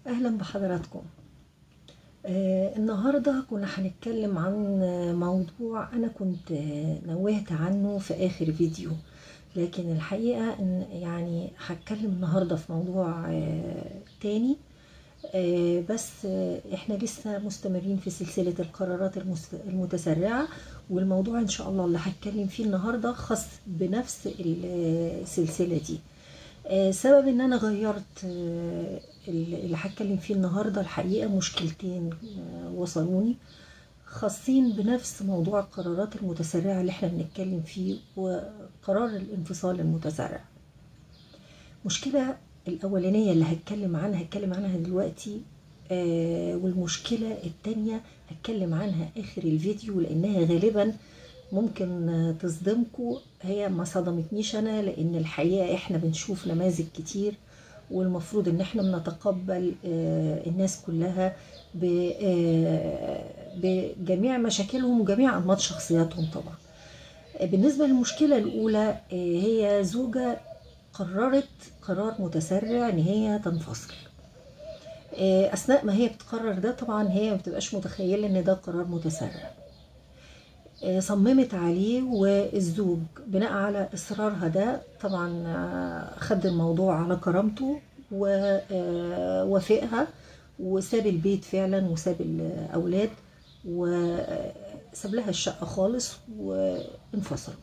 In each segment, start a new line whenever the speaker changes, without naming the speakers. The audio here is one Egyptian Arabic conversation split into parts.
أهلا بحضراتكم آه النهاردة كنا هنتكلم عن موضوع أنا كنت آه، نوهت عنه في آخر فيديو لكن الحقيقة إن يعني هتكلم النهاردة في موضوع آه تاني آه بس آه احنا لسه مستمرين في سلسلة القرارات المس- المتسرعة والموضوع ان شاء الله اللي هتكلم فيه النهاردة خاص بنفس السلسلة دي آه، سبب ان انا غيرت آه، اللي هتكلم فيه النهارده الحقيقه مشكلتين آه، وصلوني خاصين بنفس موضوع القرارات المتسرعه اللي احنا بنتكلم فيه وقرار الانفصال المتسرع المشكله الاولانيه اللي هتكلم عنها هتكلم عنها دلوقتي آه، والمشكله التانية هتكلم عنها اخر الفيديو لانها غالبا ممكن آه، تصدمكم هي ما صدمتنيش انا لان الحقيقه احنا بنشوف نماذج كتير والمفروض ان احنا بنتقبل آه، الناس كلها ب- آه، بجميع مشاكلهم وجميع انماط شخصياتهم طبعا آه، بالنسبه للمشكله الاولى آه، هي زوجه قررت قرار متسرع ان هي تنفصل آه، اثناء ما هي بتقرر ده طبعا هي ما بتبقاش متخيله ان ده قرار متسرع آه، صممت عليه والزوج بناء على اصرارها ده طبعا آه، خد الموضوع على كرامته ووافقها وساب البيت فعلا وساب الاولاد وساب لها الشقه خالص وانفصلوا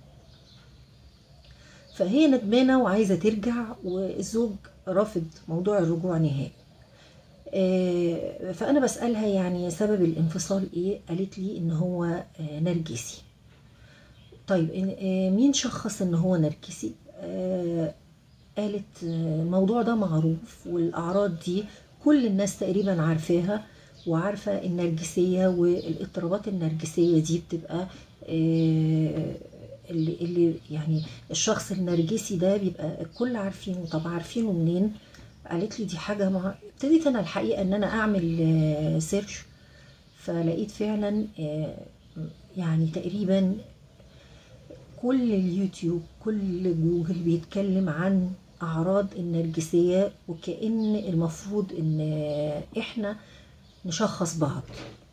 فهي ندمانه وعايزه ترجع والزوج رافض موضوع الرجوع نهائي آه، فانا بسالها يعني سبب الانفصال ايه قالت لي ان هو آه، نرجسي طيب إن- آه، مين شخص ان هو نرجسي آه، قالت آه، الموضوع ده معروف والاعراض دي كل الناس تقريبا عارفاها وعارفه النرجسيه والاضطرابات النرجسيه دي بتبقى آه، اللي اللي يعني الشخص النرجسي ده بيبقى الكل عارفينه طب عارفينه منين قالت لي دي حاجه مع ابتديت انا الحقيقه ان انا اعمل آه، سيرش فلقيت فعلا آه، يعني تقريبا كل اليوتيوب كل جوجل بيتكلم عن اعراض النرجسيه وكأن المفروض ان احنا نشخص بعض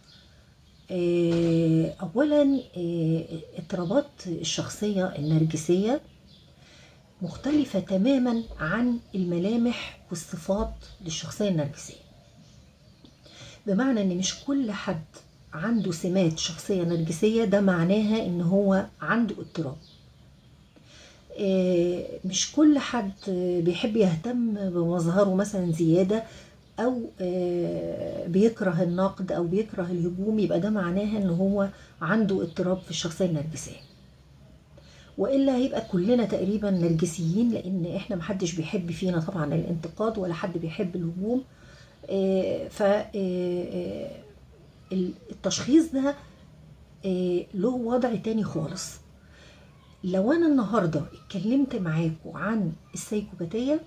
آه، اولا آه، اضطرابات الشخصيه النرجسيه مختلفه تماما عن الملامح والصفات للشخصيه النرجسيه بمعنى ان مش كل حد عنده سمات شخصيه نرجسيه ده معناها ان هو عنده اضطراب آه، مش كل حد آه، بيحب يهتم بمظهره مثلا زيادة أو آه، بيكره النقد أو بيكره الهجوم يبقى ده معناها إن هو عنده اضطراب في الشخصية النرجسية وإلا هيبقى كلنا تقريبا نرجسيين لأن إحنا محدش بيحب فينا طبعا الانتقاد ولا حد بيحب الهجوم ف آه، التشخيص ده آه، له وضع تاني خالص لو انا النهارده اتكلمت معاكم عن السيكوباتيه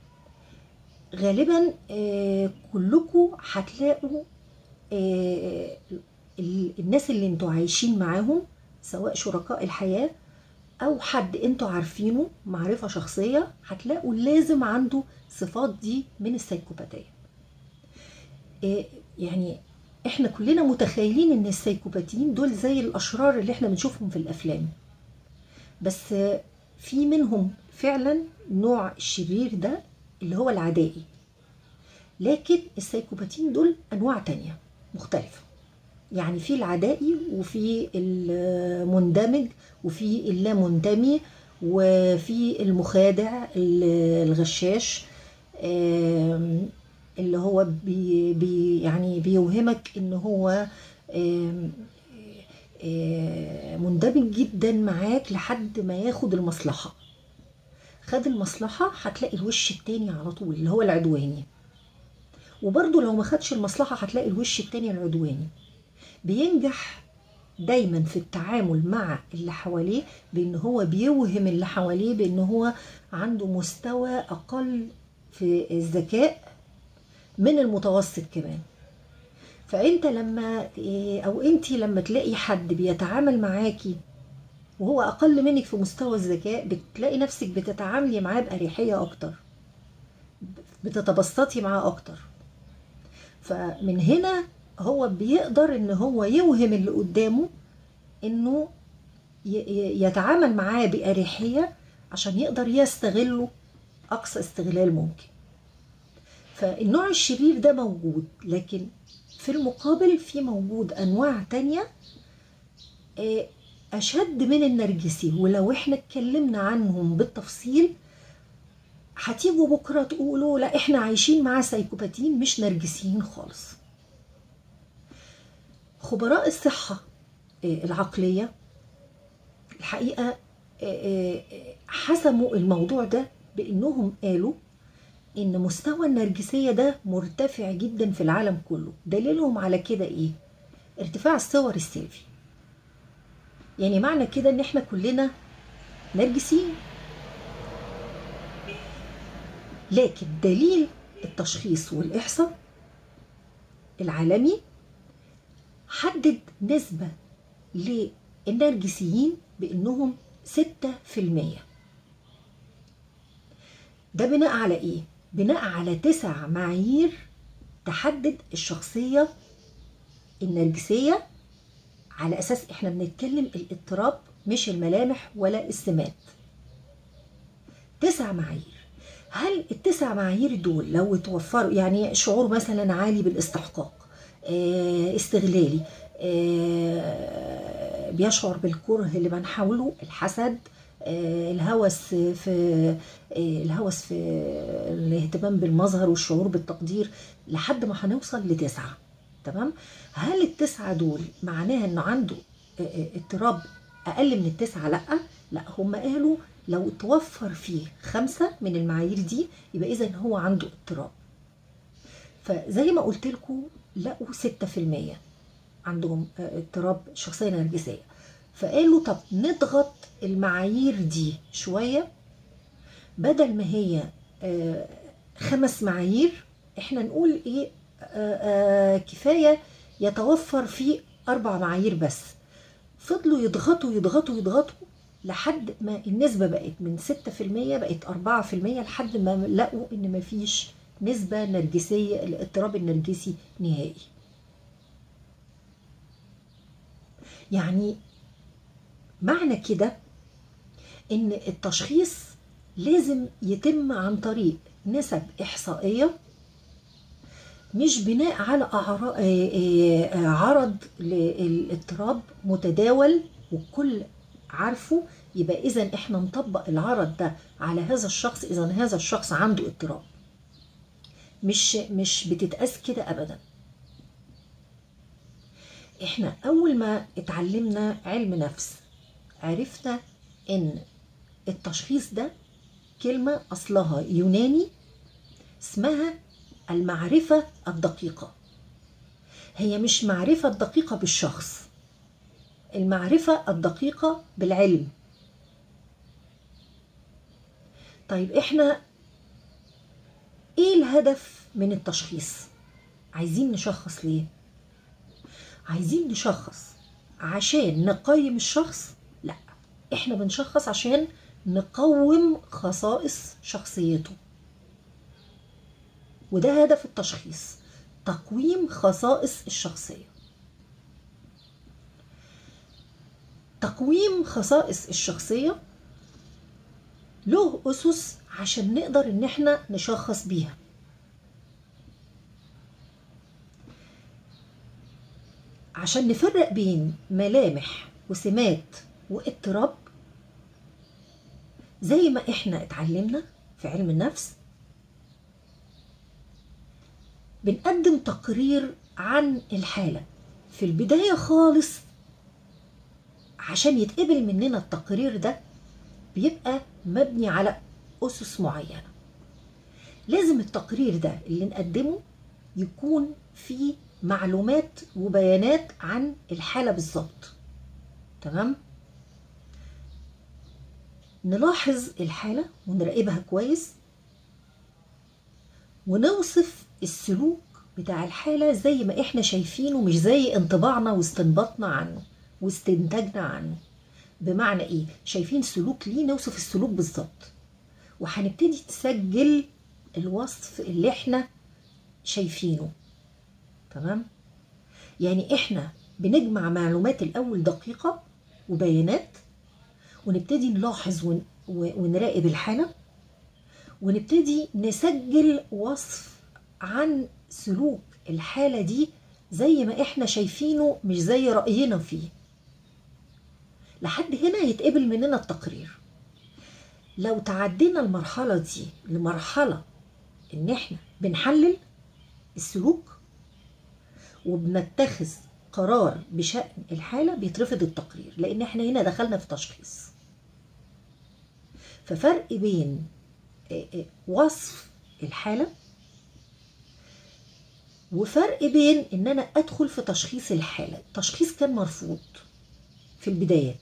غالبا آه، كلكم هتلاقوا آه، ال- الناس اللي انتوا عايشين معاهم سواء شركاء الحياه او حد انتوا عارفينه معرفه شخصيه هتلاقوا لازم عنده صفات دي من السيكوباتيه آه، يعني احنا كلنا متخيلين ان السيكوباتيين دول زي الاشرار اللي احنا بنشوفهم في الافلام بس في منهم فعلا نوع الشرير ده اللي هو العدائي لكن السيكوباتين دول انواع تانية مختلفة يعني في العدائي وفي المندمج وفي اللامنتمي وفي المخادع ال- الغشاش آم، اللي هو بي بي يعني بيوهمك ان هو آم، آه، مندمج جدا معاك لحد ما ياخد المصلحة خد المصلحة هتلاقي الوش التاني على طول اللي هو العدواني وبرضه لو ما خدش المصلحة هتلاقي الوش التاني العدواني بينجح دايما في التعامل مع اللي حواليه بان هو بيوهم اللي حواليه بان هو عنده مستوى اقل في الذكاء من المتوسط كمان فانت لما إيه، او انت لما تلاقي حد بيتعامل معاكي وهو اقل منك في مستوى الذكاء بتلاقي نفسك بتتعاملي معاه باريحيه اكتر بتتبسطي معاه اكتر فمن هنا هو بيقدر ان هو يوهم اللي قدامه انه يتعامل معاه بأريحية عشان يقدر يستغله أقصى استغلال ممكن فالنوع الشرير ده موجود لكن في المقابل في موجود أنواع تانية أشد من النرجسي ولو احنا اتكلمنا عنهم بالتفصيل هتيجوا بكرة تقولوا لا احنا عايشين مع سايكوباتين مش نرجسيين خالص خبراء الصحة العقلية الحقيقة حسموا الموضوع ده بانهم قالوا ان مستوى النرجسية ده مرتفع جدا في العالم كله دليلهم على كده ايه ارتفاع الصور السيلفي يعني معنى كده ان احنا كلنا نرجسيين لكن دليل التشخيص والإحصاء العالمي حدد نسبة للنرجسيين بأنهم ستة في المية ده بناء على إيه؟ بناء على تسع معايير تحدد الشخصية النرجسية على أساس إحنا بنتكلم الاضطراب مش الملامح ولا السمات تسع معايير هل التسع معايير دول لو توفروا يعني شعور مثلا عالي بالاستحقاق استغلالي بيشعر بالكره لمن حوله الحسد الهوس في الهوس في الاهتمام بالمظهر والشعور بالتقدير لحد ما هنوصل لتسعه تمام هل التسعه دول معناها انه عنده اضطراب اقل من التسعه لا لا هم قالوا لو توفر فيه خمسة من المعايير دي يبقى إذا هو عنده اضطراب فزي ما قلت لكم لقوا ستة في المية عندهم اضطراب شخصية نرجسية فقالوا طب نضغط المعايير دي شوية بدل ما هي خمس معايير احنا نقول ايه كفاية يتوفر فيه أربع معايير بس فضلوا يضغطوا يضغطوا يضغطوا لحد ما النسبة بقت من 6% بقت 4% لحد ما لقوا ان مفيش نسبة نرجسية الاضطراب النرجسي نهائي يعني معنى كده ان التشخيص لازم يتم عن طريق نسب احصائيه مش بناء على عرض للاضطراب متداول والكل عارفه يبقى اذا احنا نطبق العرض ده على هذا الشخص اذا هذا الشخص عنده اضطراب مش مش بتتقاس كده ابدا احنا اول ما اتعلمنا علم نفس عرفنا ان التشخيص ده كلمة اصلها يوناني اسمها المعرفة الدقيقة هي مش معرفة دقيقة بالشخص المعرفة الدقيقة بالعلم طيب احنا ايه الهدف من التشخيص عايزين نشخص ليه عايزين نشخص عشان نقيم الشخص لا احنا بنشخص عشان نقوم خصائص شخصيته وده هدف التشخيص تقويم خصائص الشخصيه تقويم خصائص الشخصية له أسس عشان نقدر إن احنا نشخص بيها عشان نفرق بين ملامح وسمات واضطراب زي ما احنا اتعلمنا في علم النفس بنقدم تقرير عن الحالة في البداية خالص عشان يتقبل مننا التقرير ده بيبقى مبني على أسس معينة لازم التقرير ده اللي نقدمه يكون فيه معلومات وبيانات عن الحالة بالظبط تمام نلاحظ الحالة ونراقبها كويس ونوصف السلوك بتاع الحالة زي ما احنا شايفينه مش زي انطباعنا واستنباطنا عنه واستنتاجنا عنه بمعنى ايه شايفين سلوك ليه نوصف السلوك بالظبط وهنبتدي تسجل الوصف اللي احنا شايفينه تمام يعني احنا بنجمع معلومات الاول دقيقه وبيانات ونبتدي نلاحظ ون... ونراقب الحاله ونبتدي نسجل وصف عن سلوك الحاله دي زي ما احنا شايفينه مش زي راينا فيه لحد هنا يتقبل مننا التقرير لو تعدينا المرحله دي لمرحله ان احنا بنحلل السلوك وبنتخذ قرار بشأن الحالة بيترفض التقرير لأن احنا هنا دخلنا في تشخيص ففرق بين وصف الحالة وفرق بين ان انا ادخل في تشخيص الحالة التشخيص كان مرفوض في البدايات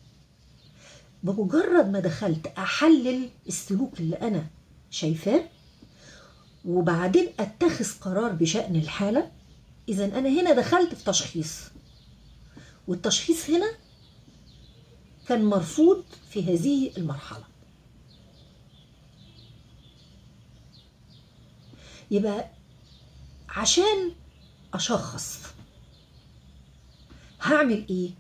بمجرد ما دخلت احلل السلوك اللي انا شايفاه وبعدين اتخذ قرار بشأن الحالة اذا انا هنا دخلت في تشخيص والتشخيص هنا كان مرفوض في هذه المرحلة يبقى عشان اشخص هعمل ايه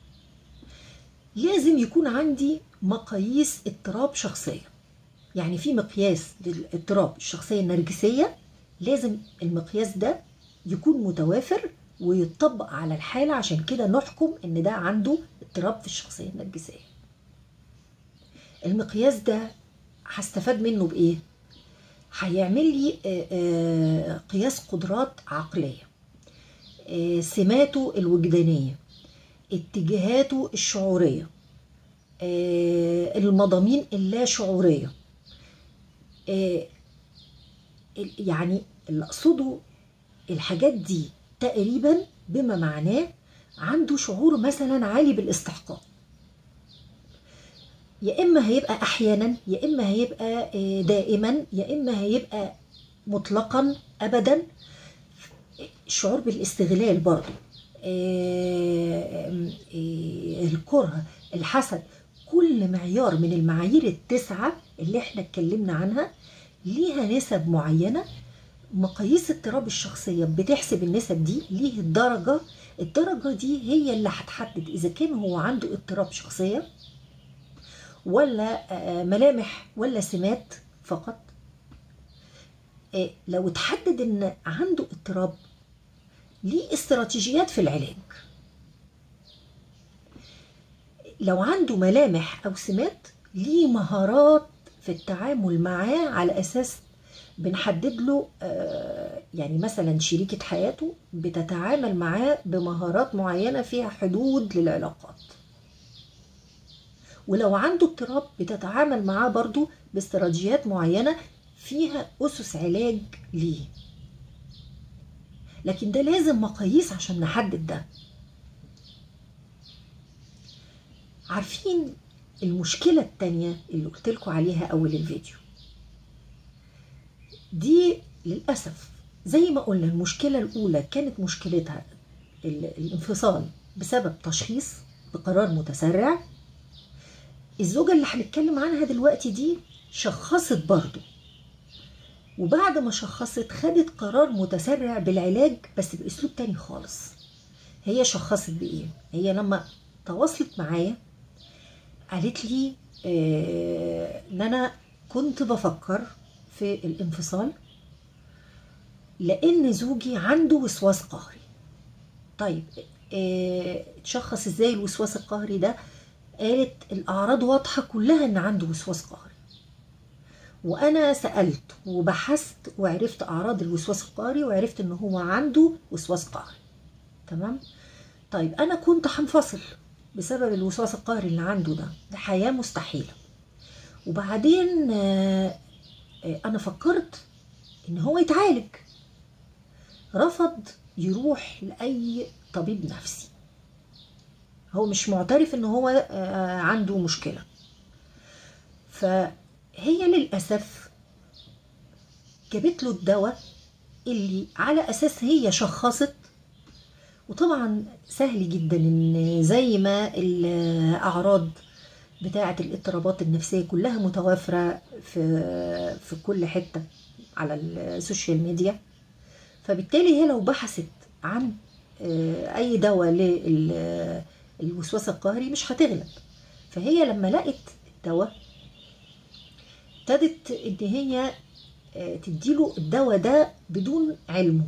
لازم يكون عندي مقاييس اضطراب شخصيه يعني في مقياس للاضطراب الشخصيه النرجسيه لازم المقياس ده يكون متوافر ويطبق على الحاله عشان كده نحكم ان ده عنده اضطراب في الشخصيه النرجسيه المقياس ده هستفاد منه بايه هيعمل لي قياس قدرات عقليه سماته الوجدانيه اتجاهاته الشعوريه المضامين اللا شعوريه يعني اللي اقصده الحاجات دي تقريبا بما معناه عنده شعور مثلا عالي بالاستحقاق يا اما هيبقى احيانا يا اما هيبقى دائما يا اما هيبقى مطلقا ابدا الشعور بالاستغلال برضه الكره الحسد كل معيار من المعايير التسعه اللي احنا اتكلمنا عنها ليها نسب معينه مقاييس اضطراب الشخصيه بتحسب النسب دي ليه الدرجه الدرجه دي هي اللي هتحدد اذا كان هو عنده اضطراب شخصيه ولا ملامح ولا سمات فقط لو اتحدد ان عنده اضطراب ليه استراتيجيات في العلاج لو عنده ملامح او سمات ليه مهارات في التعامل معاه على اساس بنحدد له يعني مثلا شريكة حياته بتتعامل معاه بمهارات معينة فيها حدود للعلاقات ولو عنده اضطراب بتتعامل معاه برضو باستراتيجيات معينة فيها أسس علاج ليه لكن ده لازم مقاييس عشان نحدد ده عارفين المشكلة التانية اللي قلت لكم عليها أول الفيديو دي للأسف زي ما قلنا المشكلة الأولى كانت مشكلتها الانفصال بسبب تشخيص بقرار متسرع الزوجة اللي هنتكلم عنها دلوقتي دي شخصت برضو وبعد ما شخصت خدت قرار متسرع بالعلاج بس بأسلوب تاني خالص هي شخصت بإيه؟ هي لما تواصلت معايا قالت لي آه ان انا كنت بفكر في الانفصال لان زوجي عنده وسواس قهري طيب آه تشخص ازاي الوسواس القهري ده قالت الاعراض واضحه كلها ان عنده وسواس قهري وانا سالت وبحثت وعرفت اعراض الوسواس القهري وعرفت ان هو عنده وسواس قهري تمام طيب انا كنت هنفصل بسبب الوسواس القهري اللي عنده ده ده حياه مستحيله وبعدين انا فكرت ان هو يتعالج رفض يروح لاي طبيب نفسي هو مش معترف ان هو عنده مشكله فهي للاسف جابت له الدواء اللي على اساس هي شخصت وطبعا سهل جدا ان زي ما الاعراض بتاعه الاضطرابات النفسيه كلها متوافره في في كل حته على السوشيال ميديا فبالتالي هي لو بحثت عن اي دواء للوسواس القهري مش هتغلب فهي لما لقت الدواء ابتدت ان هي تديله الدواء ده بدون علمه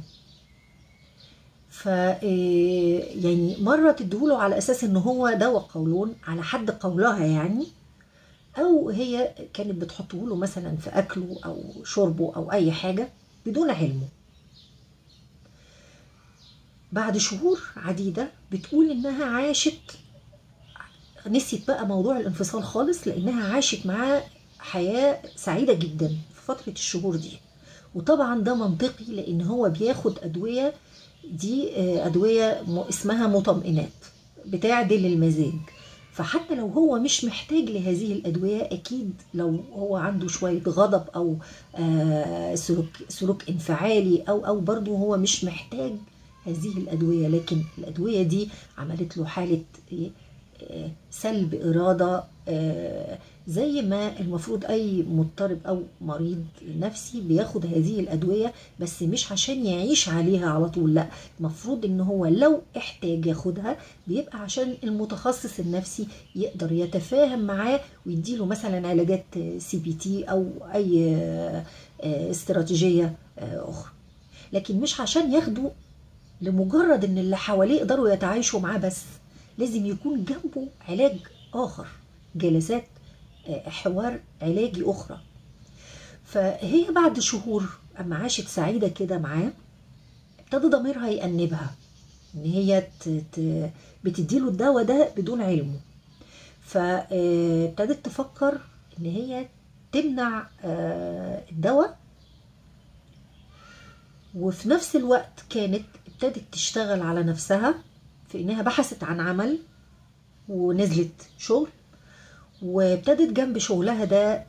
ف يعني مره تديهوله على اساس ان هو دواء قولون على حد قولها يعني او هي كانت بتحطه له مثلا في اكله او شربه او اي حاجه بدون علمه بعد شهور عديده بتقول انها عاشت نسيت بقى موضوع الانفصال خالص لانها عاشت معاه حياه سعيده جدا في فتره الشهور دي وطبعا ده منطقي لان هو بياخد ادويه دي ادويه اسمها مطمئنات بتعدل المزاج فحتى لو هو مش محتاج لهذه الادويه اكيد لو هو عنده شويه غضب او سلوك سلوك انفعالي او او برضه هو مش محتاج هذه الادويه لكن الادويه دي عملت له حاله سلب اراده زي ما المفروض اي مضطرب او مريض نفسي بياخد هذه الادويه بس مش عشان يعيش عليها على طول لا المفروض ان هو لو احتاج ياخدها بيبقى عشان المتخصص النفسي يقدر يتفاهم معاه ويديله مثلا علاجات سي بي تي او اي استراتيجيه اخرى لكن مش عشان ياخده لمجرد ان اللي حواليه يقدروا يتعايشوا معاه بس لازم يكون جنبه علاج اخر جلسات حوار علاجي اخرى فهي بعد شهور اما عاشت سعيده كده معاه ابتدى ضميرها يأنبها ان هي بتديله الدواء ده بدون علمه فابتدت تفكر ان هي تمنع الدواء وفي نفس الوقت كانت ابتدت تشتغل على نفسها في انها بحثت عن عمل ونزلت شغل وابتدت جنب شغلها ده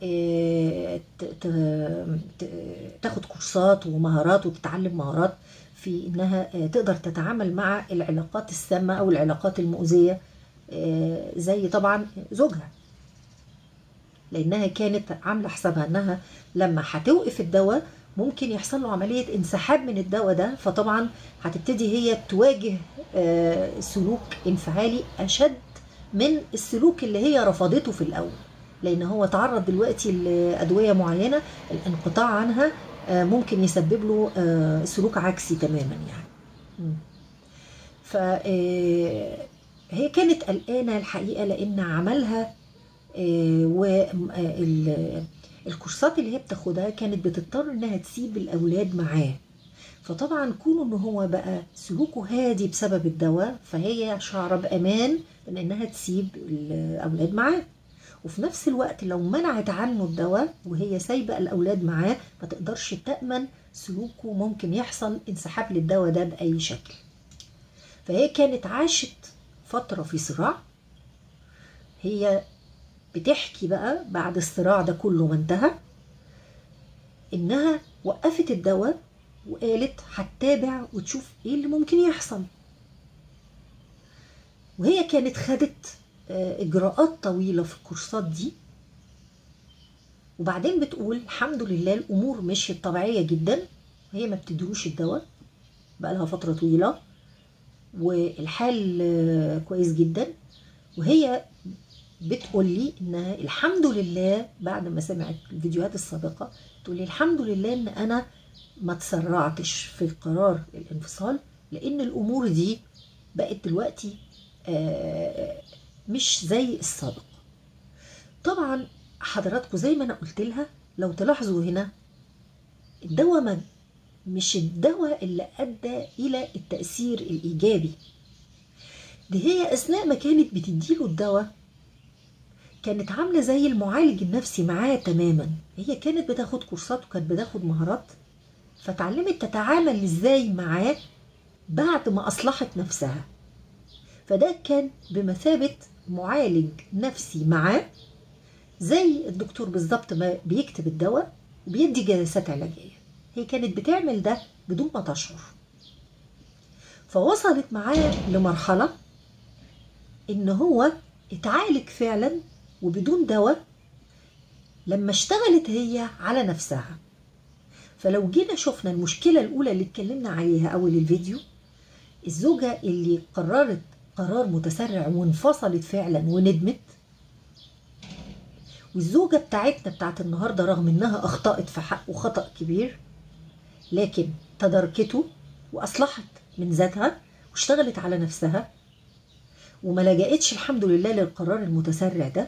تاخد كورسات ومهارات وتتعلم مهارات في انها تقدر تتعامل مع العلاقات السامة او العلاقات المؤذية زي طبعا زوجها لانها كانت عامله حسابها انها لما هتوقف الدواء ممكن يحصل له عمليه انسحاب من الدواء ده فطبعا هتبتدي هي تواجه سلوك انفعالي اشد من السلوك اللي هي رفضته في الاول لان هو تعرض دلوقتي لادويه معينه الانقطاع عنها ممكن يسبب له سلوك عكسي تماما يعني ف هي كانت قلقانه الحقيقه لان عملها والكورسات اللي هي بتاخدها كانت بتضطر انها تسيب الاولاد معاه فطبعا كونه ان هو بقى سلوكه هادي بسبب الدواء فهي شعر بامان من انها تسيب الاولاد معاه وفي نفس الوقت لو منعت عنه الدواء وهي سايبه الاولاد معاه ما تقدرش تامن سلوكه ممكن يحصل انسحاب للدواء ده باي شكل فهي كانت عاشت فتره في صراع هي بتحكي بقى بعد الصراع ده كله ما انتهى انها وقفت الدواء وقالت هتتابع وتشوف ايه اللي ممكن يحصل وهي كانت خدت اجراءات طويله في الكورسات دي وبعدين بتقول الحمد لله الامور مشيت طبيعيه جدا هي ما بتدروش الدواء بقى لها فتره طويله والحال كويس جدا وهي بتقول لي انها الحمد لله بعد ما سمعت الفيديوهات السابقه تقول لي الحمد لله ان انا ما تسرعتش في قرار الانفصال لان الامور دي بقت دلوقتي مش زي السابق طبعا حضراتكم زي ما انا قلت لها لو تلاحظوا هنا الدواء ما مش الدواء اللي ادى الى التاثير الايجابي دي هي اثناء ما كانت بتديله الدواء كانت عامله زي المعالج النفسي معاه تماما هي كانت بتاخد كورسات وكانت بتاخد مهارات فتعلمت تتعامل ازاي معاه بعد ما اصلحت نفسها فده كان بمثابه معالج نفسي معاه زي الدكتور بالظبط ما بيكتب الدواء وبيدي جلسات علاجيه هي كانت بتعمل ده بدون ما تشعر فوصلت معاه لمرحله ان هو اتعالج فعلا وبدون دواء لما اشتغلت هي على نفسها فلو جينا شفنا المشكله الاولى اللي اتكلمنا عليها اول الفيديو الزوجه اللي قررت قرار متسرع وانفصلت فعلا وندمت والزوجه بتاعتنا بتاعت النهارده رغم انها اخطات في حقه خطا كبير لكن تداركته واصلحت من ذاتها واشتغلت على نفسها وما لجأتش الحمد لله للقرار المتسرع ده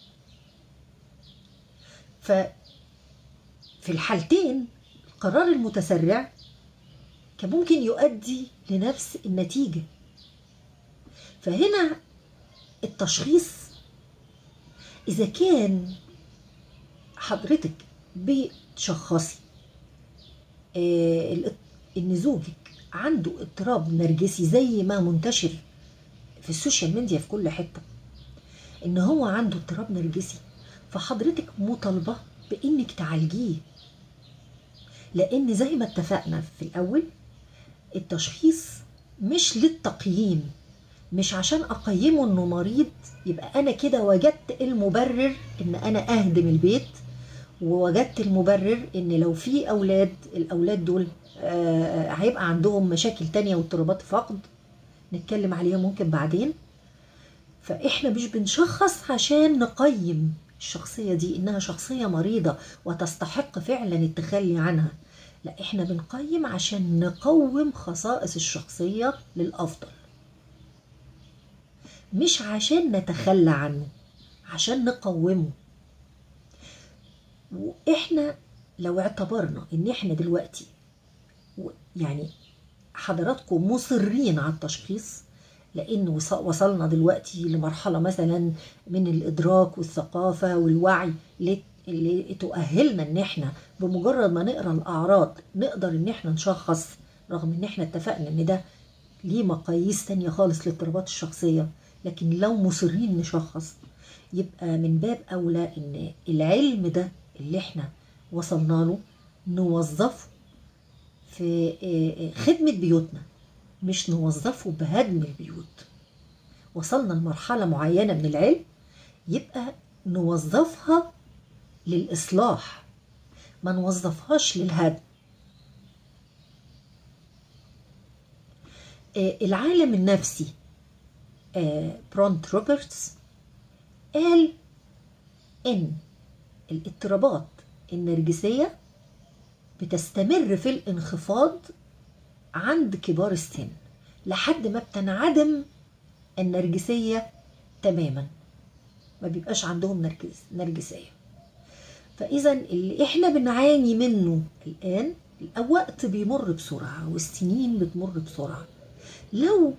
ف في الحالتين القرار المتسرع كان ممكن يؤدي لنفس النتيجة فهنا التشخيص إذا كان حضرتك بتشخصي آه إن زوجك عنده اضطراب نرجسي زي ما منتشر في السوشيال ميديا في كل حته ان هو عنده اضطراب نرجسي فحضرتك مطالبه بانك تعالجيه لان زي ما اتفقنا في الاول التشخيص مش للتقييم مش عشان اقيمه انه مريض يبقى انا كده وجدت المبرر ان انا اهدم البيت ووجدت المبرر ان لو في اولاد الاولاد دول آه هيبقى عندهم مشاكل تانية واضطرابات فقد نتكلم عليها ممكن بعدين فاحنا مش بنشخص عشان نقيم الشخصية دي انها شخصية مريضة وتستحق فعلا التخلي عنها لا احنا بنقيم عشان نقوم خصائص الشخصية للافضل مش عشان نتخلى عنه عشان نقومه واحنا لو اعتبرنا ان احنا دلوقتي يعني حضراتكم مصرين على التشخيص لان وصلنا دلوقتي لمرحله مثلا من الادراك والثقافه والوعي اللي تؤهلنا ان احنا بمجرد ما نقرا الاعراض نقدر ان احنا نشخص رغم ان احنا اتفقنا ان ده ليه مقاييس تانية خالص للاضطرابات الشخصيه لكن لو مصرين نشخص يبقى من باب اولى ان العلم ده اللي احنا وصلنا له نوظفه في خدمة بيوتنا مش نوظفه بهدم البيوت وصلنا لمرحلة معينة من العلم يبقى نوظفها للإصلاح ما نوظفهاش للهدم العالم النفسي برونت روبرتس قال إن الاضطرابات النرجسية بتستمر في الانخفاض عند كبار السن لحد ما بتنعدم النرجسية تماما ما بيبقاش عندهم نرجس نرجسية فإذا اللي احنا بنعاني منه الآن الوقت بيمر بسرعة والسنين بتمر بسرعة لو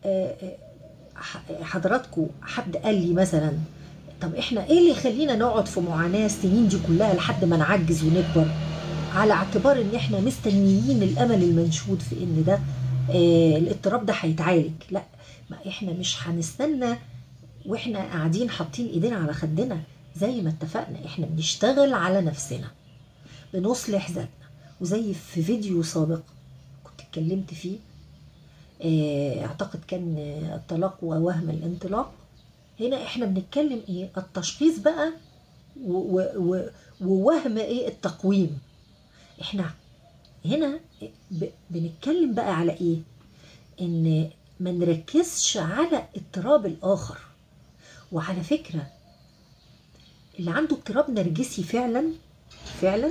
حضراتكم حد قال لي مثلا طب احنا ايه اللي يخلينا نقعد في معاناة السنين دي كلها لحد ما نعجز ونكبر على اعتبار ان احنا مستنيين الامل المنشود في ان ده آه الاضطراب ده هيتعالج لا ما احنا مش هنستنى واحنا قاعدين حاطين ايدينا على خدنا زي ما اتفقنا احنا بنشتغل على نفسنا بنصلح ذاتنا وزي في فيديو سابق كنت اتكلمت فيه آه اعتقد كان الطلاق ووهم الانطلاق هنا احنا بنتكلم ايه التشخيص بقى ووهم ايه التقويم احنا هنا بنتكلم بقى على ايه ان ما نركزش على اضطراب الاخر وعلى فكره اللي عنده اضطراب نرجسي فعلا فعلا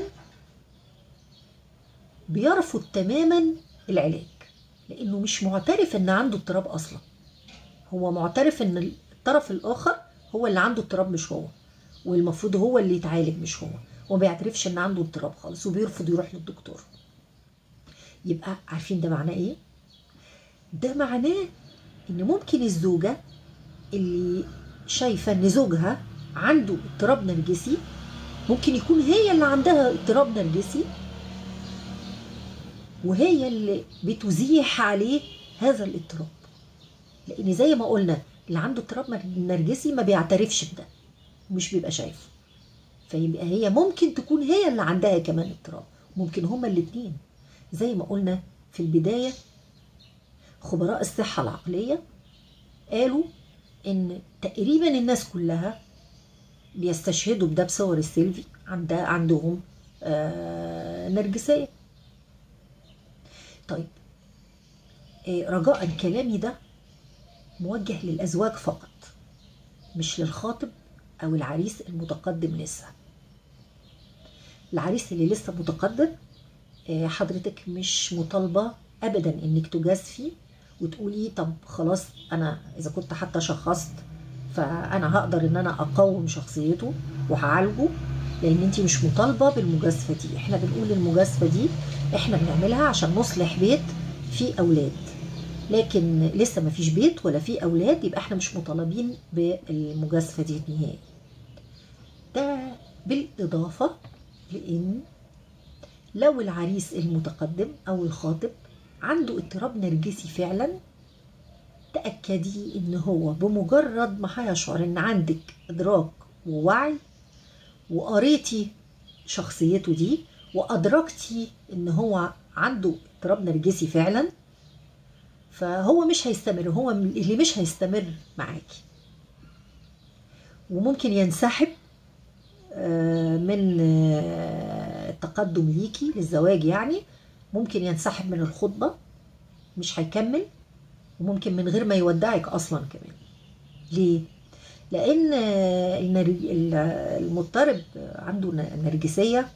بيرفض تماما العلاج لانه مش معترف ان عنده اضطراب اصلا هو معترف ان الطرف الاخر هو اللي عنده اضطراب مش هو والمفروض هو اللي يتعالج مش هو وما بيعترفش ان عنده اضطراب خالص وبيرفض يروح للدكتور يبقى عارفين ده معناه ايه ده معناه ان ممكن الزوجه اللي شايفه ان زوجها عنده اضطراب نرجسي ممكن يكون هي اللي عندها اضطراب نرجسي وهي اللي بتزيح عليه هذا الاضطراب لان زي ما قلنا اللي عنده اضطراب نرجسي ما بيعترفش بده مش بيبقى شايفه فيبقى هي ممكن تكون هي اللي عندها كمان اضطراب ممكن هما الاتنين زي ما قلنا في البداية خبراء الصحة العقلية قالوا ان تقريبا الناس كلها بيستشهدوا بده بصور السيلفي عندها عندهم آه نرجسية طيب إيه رجاء كلامي ده موجه للأزواج فقط مش للخاطب أو العريس المتقدم لسه العريس اللي لسه متقدم إيه حضرتك مش مطالبة أبدا إنك تجازفي وتقولي طب خلاص أنا إذا كنت حتى شخصت فأنا هقدر إن أنا أقوم شخصيته وهعالجه لأن أنت مش مطالبة بالمجازفة دي إحنا بنقول المجازفة دي إحنا بنعملها عشان نصلح بيت فيه أولاد لكن لسه ما فيش بيت ولا فيه أولاد يبقى إحنا مش مطالبين بالمجازفة دي نهائي ده بالإضافة لأن لو العريس المتقدم أو الخاطب عنده اضطراب نرجسي فعلا تأكدي إن هو بمجرد ما هيشعر إن عندك إدراك ووعي وقريتي شخصيته دي وأدركتي إن هو عنده اضطراب نرجسي فعلا فهو مش هيستمر هو اللي مش هيستمر معاكي وممكن ينسحب من التقدم ليكي للزواج يعني ممكن ينسحب من الخطبة مش هيكمل وممكن من غير ما يودعك أصلا كمان ليه؟ لأن المضطرب عنده نرجسية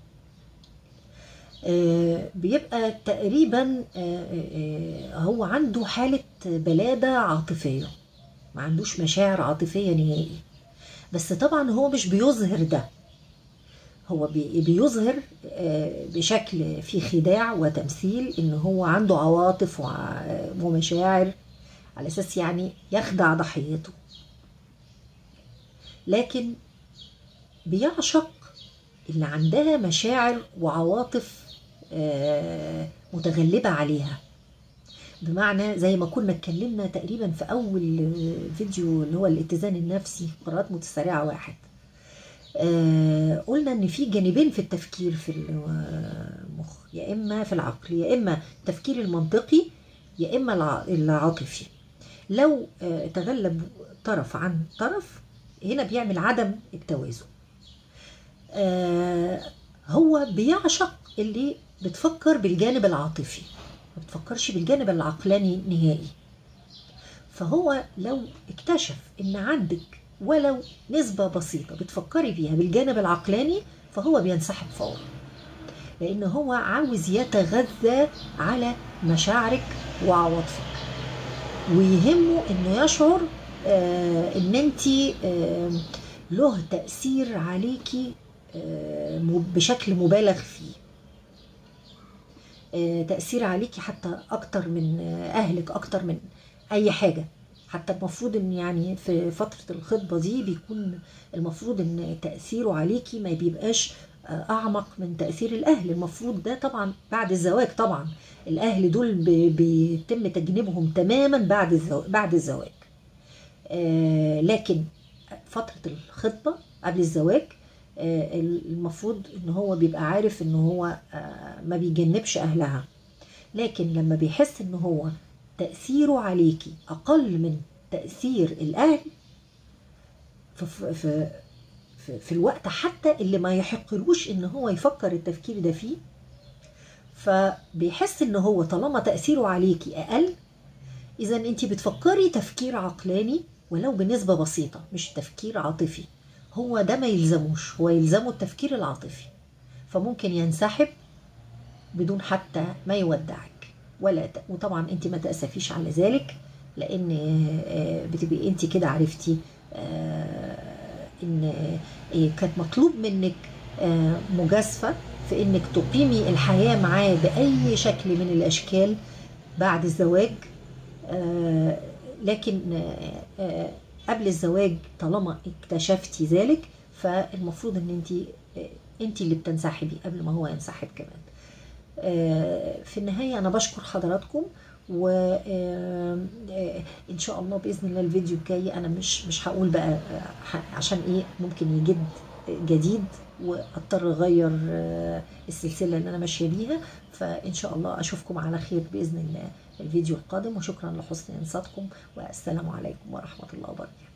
بيبقى تقريبا هو عنده حالة بلادة عاطفية ما عندوش مشاعر عاطفية نهائي بس طبعا هو مش بيظهر ده هو بيظهر بشكل فيه خداع وتمثيل ان هو عنده عواطف ومشاعر على اساس يعني يخدع ضحيته لكن بيعشق اللي عندها مشاعر وعواطف متغلبة عليها بمعنى زي ما كنا اتكلمنا تقريبا في أول فيديو اللي هو الاتزان النفسي قرارات متسارعة واحد آه قلنا ان في جانبين في التفكير في المخ يا اما في العقل يا اما التفكير المنطقي يا اما العاطفي لو آه تغلب طرف عن طرف هنا بيعمل عدم التوازن آه هو بيعشق اللي بتفكر بالجانب العاطفي ما بتفكرش بالجانب العقلاني نهائي فهو لو اكتشف ان عندك ولو نسبة بسيطة بتفكري فيها بالجانب العقلاني فهو بينسحب فورا لأن هو عاوز يتغذى على مشاعرك وعواطفك ويهمه انه يشعر آه ان انت آه له تأثير عليكي آه بشكل مبالغ فيه تأثير عليكي حتى أكتر من أهلك أكتر من أي حاجة حتى المفروض ان يعني في فترة الخطبة دي بيكون المفروض ان تأثيره عليكي ما بيبقاش أعمق من تأثير الأهل المفروض ده طبعا بعد الزواج طبعا الأهل دول بيتم تجنيبهم تماما بعد الزواج, بعد الزواج آه لكن فترة الخطبة قبل الزواج آه المفروض ان هو بيبقى عارف ان هو آه ما بيجنبش أهلها لكن لما بيحس ان هو تأثيره عليكي أقل من تأثير الأهل في, في, في, في الوقت حتى اللي ما يحقلوش إن هو يفكر التفكير ده فيه فبيحس إن هو طالما تأثيره عليكي أقل إذا أنت بتفكري تفكير عقلاني ولو بنسبة بسيطة مش تفكير عاطفي هو ده ما يلزموش هو يلزمه التفكير العاطفي فممكن ينسحب بدون حتى ما يودعك ولا ت... وطبعا انت ما تاسفيش على ذلك لان بتبقي انت كده عرفتي ان كانت مطلوب منك مجازفه في انك تقيمي الحياه معاه باي شكل من الاشكال بعد الزواج لكن قبل الزواج طالما اكتشفتي ذلك فالمفروض ان انت انت اللي بتنسحبي قبل ما هو ينسحب كمان في النهاية أنا بشكر حضراتكم وإن شاء الله بإذن الله الفيديو الجاي أنا مش مش هقول بقى عشان إيه ممكن يجد جديد واضطر اغير السلسله اللي انا ماشيه بيها فان شاء الله اشوفكم على خير باذن الله الفيديو القادم وشكرا لحسن انصاتكم والسلام عليكم ورحمه الله وبركاته